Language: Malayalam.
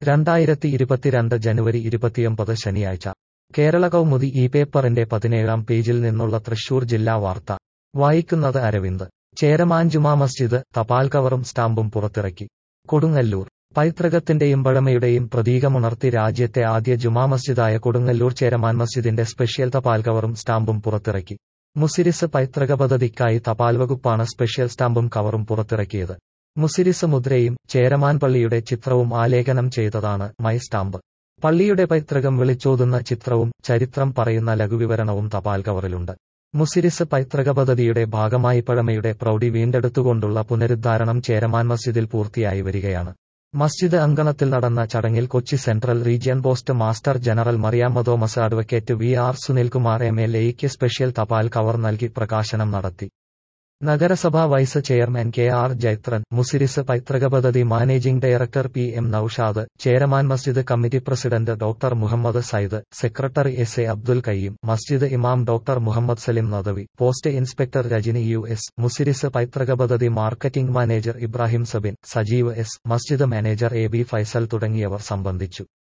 രണ്ടായിരത്തി ഇരുപത്തിരണ്ട് ജനുവരി ഇരുപത്തിയൊമ്പത് ശനിയാഴ്ച കേരള കൗമുദി ഈ പേപ്പറിന്റെ പതിനേഴാം പേജിൽ നിന്നുള്ള തൃശൂർ ജില്ലാ വാർത്ത വായിക്കുന്നത് അരവിന്ദ് ചേരമാൻ ജുമാ മസ്ജിദ് തപാൽ കവറും സ്റ്റാമ്പും പുറത്തിറക്കി കൊടുങ്ങല്ലൂർ പൈതൃകത്തിന്റെയും പഴമയുടെയും പ്രതീകമുണർത്തി രാജ്യത്തെ ആദ്യ ജുമാ മസ്ജിദായ കൊടുങ്ങല്ലൂർ ചേരമാൻ മസ്ജിദിന്റെ സ്പെഷ്യൽ തപാൽ കവറും സ്റ്റാമ്പും പുറത്തിറക്കി മുസിരിസ് പൈതൃക പദ്ധതിക്കായി തപാൽ വകുപ്പാണ് സ്പെഷ്യൽ സ്റ്റാമ്പും കവറും പുറത്തിറക്കിയത് മുസിരിസ് മുദ്രയും ചേരമാൻ പള്ളിയുടെ ചിത്രവും ആലേഖനം ചെയ്തതാണ് മൈ സ്റ്റാമ്പ് പള്ളിയുടെ പൈതൃകം വിളിച്ചോതുന്ന ചിത്രവും ചരിത്രം പറയുന്ന ലഘുവിവരണവും തപാൽ കവറിലുണ്ട് മുസിരിസ് പൈതൃക പദ്ധതിയുടെ ഭാഗമായി പഴമയുടെ പ്രൗഢി വീണ്ടെടുത്തുകൊണ്ടുള്ള പുനരുദ്ധാരണം ചേരമാൻ മസ്ജിദിൽ പൂർത്തിയായി വരികയാണ് മസ്ജിദ് അങ്കണത്തിൽ നടന്ന ചടങ്ങിൽ Kochi central region post master general Mariamma Thomas advocate V R Sunilkumar M L എയ്ക്ക് സ്പെഷ്യൽ തപാൽ കവർ നൽകി പ്രകാശനം നടത്തി നഗരസഭാ vice chairman K R Jaithran Muziris പൈതൃക പദ്ധതി managing director P M Noushad Cheraman Masjid committee president doctor Muhammad Said secretary S A Abdul കയ്യും മസ്ജിദ് ഇമാം doctor Muhammad Salim Nadvi post inspector Rajani U S Muziris പൈതൃക പദ്ധതി marketing manager Ibrahim Sabin Sajeev S മസ്ജിദ് മാനേജർ എ ബി ഫൈസൽ തുടങ്ങിയവർ സംബന്ധിച്ചു